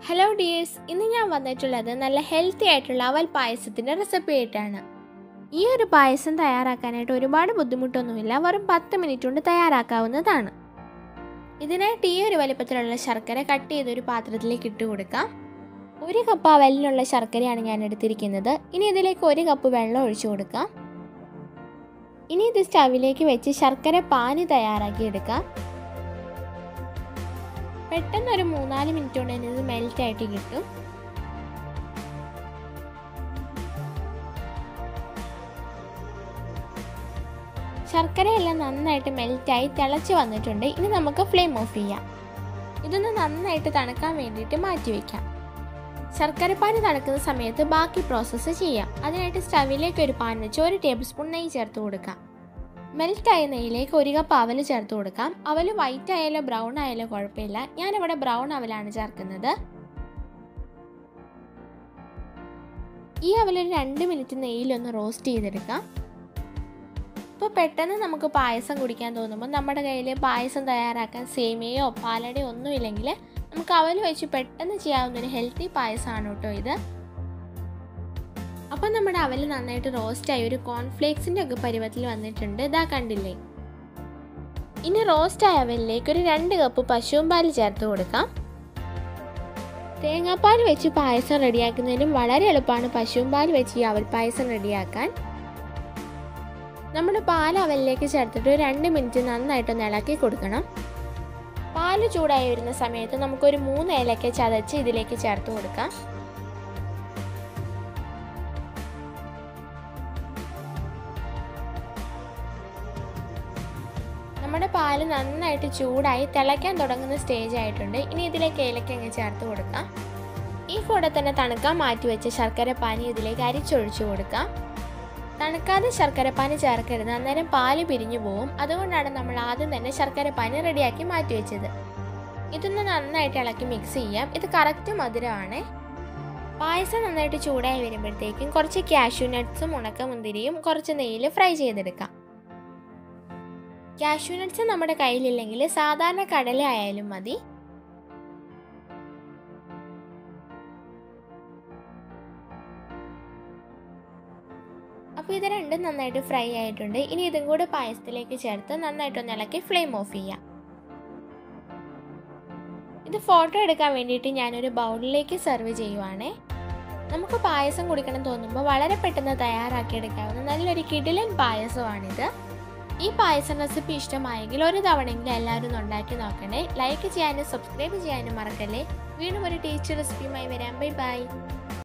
hello dears ഇന്ന് ഞാൻ വന്നിട്ടുള്ളത് നല്ല ഹെൽത്തി ആയിട്ടുള്ള അവൽ പായസത്തിൻ്റെ റെസിപ്പി ആയിട്ടാണ് ഈ ഒരു പായസം തയ്യാറാക്കാനായിട്ട് ഒരുപാട് ബുദ്ധിമുട്ടൊന്നുമില്ല വെറും പത്ത് മിനിറ്റ് കൊണ്ട് തയ്യാറാക്കാവുന്നതാണ് ഇതിനായിട്ട് ഈ ഒരു വലിപ്പത്തിലുള്ള ശർക്കര കട്ട് ചെയ്തൊരു പാത്രത്തിലേക്ക് ഇട്ട് കൊടുക്കാം ഒരു കപ്പ് അവലിനുള്ള ശർക്കരയാണ് ഞാൻ എടുത്തിരിക്കുന്നത് ഇനി ഇതിലേക്ക് ഒരു കപ്പ് വെള്ളം ഒഴിച്ചു കൊടുക്കാം ഇനി ഇത് സ്റ്റവിലേക്ക് വെച്ച് ശർക്കര പാനി തയ്യാറാക്കി എടുക്കാം പെട്ടെന്ന് ഒരു മൂന്നാല് മിനിറ്റ് കൊണ്ട് തന്നെ ഇത് മെൽറ്റ് ആയിട്ട് കിട്ടും ശർക്കരയെല്ലാം നന്നായിട്ട് മെൽറ്റായി തിളച്ച് വന്നിട്ടുണ്ട് ഇനി നമുക്ക് ഫ്ലെയിം ഓഫ് ചെയ്യാം ഇതൊന്ന് നന്നായിട്ട് തണുക്കാൻ വേണ്ടിയിട്ട് മാറ്റി വയ്ക്കാം ശർക്കരപ്പാനി തണുക്കുന്ന സമയത്ത് ബാക്കി പ്രോസസ്സ് ചെയ്യാം അതിനായിട്ട് സ്റ്റവിലേക്ക് ഒരു പാൻ വെച്ച് ഒരു ടേബിൾ സ്പൂൺ നെയ്യ് ചേർത്ത് കൊടുക്കാം മെൽറ്റായ നെയ്യിലേക്ക് ഒരു കപ്പ് അവൽ ചേർത്ത് കൊടുക്കാം അവൽ വൈറ്റ് ആയാലോ ബ്രൗൺ ആയാലോ കുഴപ്പമില്ല ഞാനിവിടെ ബ്രൗൺ അവലാണ് ചേർക്കുന്നത് ഈ അവൽ ഒരു രണ്ട് മിനിറ്റ് നെയ്യിലൊന്ന് റോസ്റ്റ് ചെയ്തെടുക്കാം ഇപ്പോൾ പെട്ടെന്ന് നമുക്ക് പായസം കുടിക്കാൻ തോന്നുമ്പോൾ നമ്മുടെ കയ്യിൽ പായസം തയ്യാറാക്കാൻ സേമിയയോ പാലടയോ ഒന്നുമില്ലെങ്കിൽ നമുക്ക് അവൽ വെച്ച് പെട്ടെന്ന് ചെയ്യാവുന്ന ഒരു ഹെൽത്തി പായസമാണ് കേട്ടോ ഇത് അപ്പം നമ്മുടെ അവൽ നന്നായിട്ട് റോസ്റ്റായി ഒരു കോൺഫ്ലേക്സിൻ്റെ ഒക്കെ പരുവത്തിൽ വന്നിട്ടുണ്ട് ഇതാ കണ്ടില്ലേ ഇനി റോസ്റ്റായ അവലിലേക്ക് ഒരു രണ്ട് കപ്പ് പശുവും പാൽ ചേർത്ത് കൊടുക്കാം തേങ്ങാപ്പാൽ വെച്ച് പായസം റെഡിയാക്കുന്നതിനും വളരെ എളുപ്പമാണ് പശുവും പാൽ വെച്ച് ഈ അവൽ പായസം റെഡിയാക്കാൻ നമ്മുടെ പാൽ അവലിലേക്ക് ചേർത്തിട്ട് ഒരു രണ്ട് മിനിറ്റ് നന്നായിട്ടൊന്ന് ഇളക്കി കൊടുക്കണം പാല് ചൂടായി വരുന്ന സമയത്ത് നമുക്കൊരു മൂന്ന് ഏലക്ക ചതച്ച് ഇതിലേക്ക് ചേർത്ത് കൊടുക്കാം നമ്മുടെ പാല് നന്നായിട്ട് ചൂടായി തിളയ്ക്കാൻ തുടങ്ങുന്ന സ്റ്റേജ് ആയിട്ടുണ്ട് ഇനി ഇതിലേക്ക് ഏലക്ക അങ്ങ് ചേർത്ത് കൊടുക്കാം ഈ കൂടെ തന്നെ തണുക്കാൻ മാറ്റി വെച്ച ശർക്കര പാനി ഇതിലേക്ക് അരിച്ചൊഴിച്ചു കൊടുക്കാം തണുക്കാതെ ശർക്കരപ്പാനി ചേർക്കരുത് അന്നേരം പാല് പിരിഞ്ഞു പോവും അതുകൊണ്ടാണ് നമ്മൾ ആദ്യം തന്നെ ശർക്കരപ്പാനി റെഡിയാക്കി മാറ്റി വെച്ചത് ഇതൊന്ന് നന്നായിട്ട് ഇളക്കി മിക്സ് ചെയ്യാം ഇത് കറക്റ്റ് മധുരമാണ് പായസം നന്നായിട്ട് ചൂടായി വരുമ്പോഴത്തേക്കും കുറച്ച് കാഷ്യൂ നട്ട്സും ഉണക്കമുന്തിരിയും കുറച്ച് നെയ്യിൽ ഫ്രൈ ചെയ്തെടുക്കാം കാഷ്യൂ നട്ട്സ് നമ്മുടെ കയ്യിലില്ലെങ്കിൽ സാധാരണ കടല ആയാലും മതി അപ്പോൾ ഇത് രണ്ടും നന്നായിട്ട് ഫ്രൈ ആയിട്ടുണ്ട് ഇനി ഇതും കൂടെ പായസത്തിലേക്ക് ചേർത്ത് നന്നായിട്ടൊന്ന് ഇളക്കി ഫ്ലെയിം ഓഫ് ചെയ്യാം ഇത് ഫോട്ടോ എടുക്കാൻ വേണ്ടിയിട്ട് ഞാനൊരു ബൗളിലേക്ക് സെർവ് ചെയ്യുവാണേ നമുക്ക് പായസം കുടിക്കണം തോന്നുമ്പോൾ വളരെ പെട്ടെന്ന് തയ്യാറാക്കിയെടുക്കാവുന്ന നല്ലൊരു കിടിലൻ പായസമാണിത് ഈ പായസം റെസിപ്പി ഇഷ്ടമായെങ്കിൽ ഒരു തവണയെങ്കിലും എല്ലാവരും ഒന്ന് ഉണ്ടാക്കി നോക്കണേ ലൈക്ക് ചെയ്യാനും സബ്സ്ക്രൈബ് ചെയ്യാനും മറക്കല്ലേ വീണ്ടും ഒരു ടേസ്റ്റ് റെസിപ്പിയുമായി വരാം ബൈ ബൈ